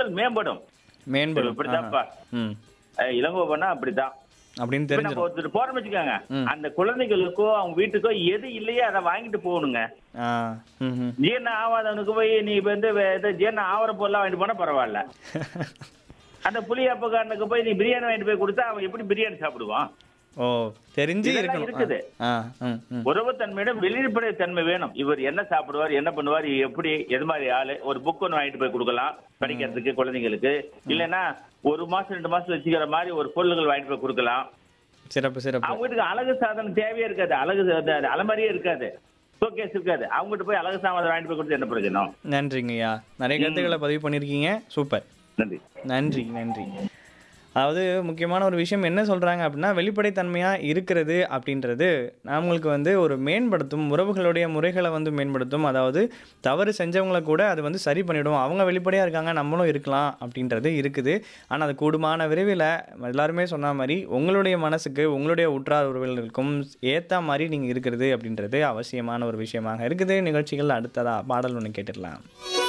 உறவுகள் மேம்படும் மேம்படும் இப்படித்தான்ப்பா. ஆஹா. ம் அஹ் இளங்கோ பண்ணா அப்படித்தான் அப்படின்னு இப்ப நம்ம தெரிஞ்சிடும் ஒருத்தர் போறோம்னு வச்சுக்கோங்க ம். அந்த குழந்தைகளுக்கோ அவங்க வீட்டுக்கோ எது இல்லையோ அதை வாங்கிட்டு போகணுங்க ஆ ம் ம் ஜீரணம் ஆகாதவனுக்கு போய் நீ இப்ப வந்து வே- இது ஜீரணம் ஆவற பொருளா வாங்கிட்டு போனா பரவாயில்ல அந்த புளியாப்பக்காரனுக்கு போய் நீ பிரியாணி வாங்கிட்டு போய் கொடுத்தா அவன் எப்படி பிரியாணி சாப்பிடுவான் ஓ தெரிஞ்சு இதெல்லாம் இருக்கணும் இருக்குது. ஆ ம் ம் உறவு தன்மையிடம் வெளிப்படை தன்மை வேணும் இவர் என்ன சாப்பிடுவார் என்ன பண்ணுவார் எப்படி எது மாதிரி ஆளு ஒரு புக் ஒன்று வாங்கிட்டு போய் கொடுக்கலாம் படிக்கிறதுக்கு குழந்தைங்களுக்கு இல்லைன்னா ஒரு மாசம் ரெண்டு மாசம் வச்சுக்கிற மாதிரி ஒரு பொருள்கள் வாங்கிட்டு போய் கொடுக்கலாம் சிறப்பு சிறப்பு அவங்க வீட்டுக்கு அழகு சாதனம் தேவையே இருக்காது அழகு அந்த- அந்த அலமாரியே இருக்காது ஷோகேஸ் இருக்காது அவங்ககிட்ட போய் அழகு சாதனம் வாங்கிட்டு போய் கொடுத்து என்ன பிரயோஜனம் நன்றிங்கய்யா நிறைய கருத்துக்களை பதிவு பண்ணியிருக்கீங்க சூப்பர் நன்றி நன்றி நன்றி அதாவது முக்கியமான ஒரு விஷயம் என்ன சொல்கிறாங்க அப்படின்னா வெளிப்படைத்தன்மையாக இருக்கிறது அப்படின்றது நம்மளுக்கு வந்து ஒரு மேம்படுத்தும் உறவுகளுடைய முறைகளை வந்து மேம்படுத்தும் அதாவது தவறு செஞ்சவங்கள கூட அது வந்து சரி பண்ணிவிடும் அவங்க வெளிப்படையாக இருக்காங்க நம்மளும் இருக்கலாம் அப்படின்றது இருக்குது ஆனால் அது கூடுமான விரைவில் எல்லாருமே சொன்ன மாதிரி உங்களுடைய மனசுக்கு உங்களுடைய உற்றார் உறவுகளுக்கும் ஏற்ற மாதிரி நீங்கள் இருக்கிறது அப்படின்றது அவசியமான ஒரு விஷயமாக இருக்குது நிகழ்ச்சிகள் அடுத்ததாக பாடல் ஒன்று கேட்டுடலாம்